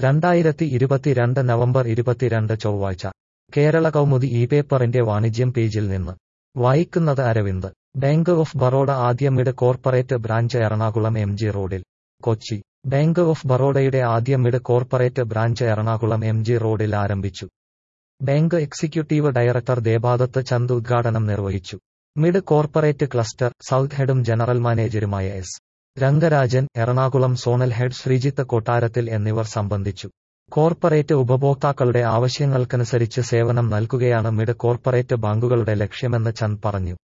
രണ്ടായിരത്തി ഇരുപത്തിരണ്ട് നവംബർ ഇരുപത്തിരണ്ട് ചൊവ്വാഴ്ച കേരള കൗമുദി ഈ പേപ്പറിന്റെ വാണിജ്യം പേജിൽ നിന്ന് വായിക്കുന്നത് അരവിന്ദ് ബാങ്ക് ഓഫ് ബറോഡ ആദ്യ mid corporate branch Ernakulam M G റോഡിൽ കൊച്ചി ബാങ്ക് ഓഫ് ബറോഡയുടെ ആദ്യ mid corporate branch Ernakulam M G റോഡിൽ ആരംഭിച്ചു bank executive director Debadatta Chand ഉദ്ഘാടനം നിർവഹിച്ചു മിഡ് കോർപ്പറേറ്റ് ക്ലസ്റ്റർ സൗത്ത് ഹെഡും ജനറൽ മാനേജരുമായ S Rangarajan Ernakulam zonal head Sreejith Kottarathil എന്നിവർ സംബന്ധിച്ചു കോർപ്പറേറ്റ് ഉപഭോക്താക്കളുടെ ആവശ്യങ്ങൾക്കനുസരിച്ച് സേവനം നൽകുകയാണ് മിഡ് കോർപ്പറേറ്റ് ബാങ്കുകളുടെ ലക്ഷ്യമെന്ന് ചന്ദ് പറഞ്ഞു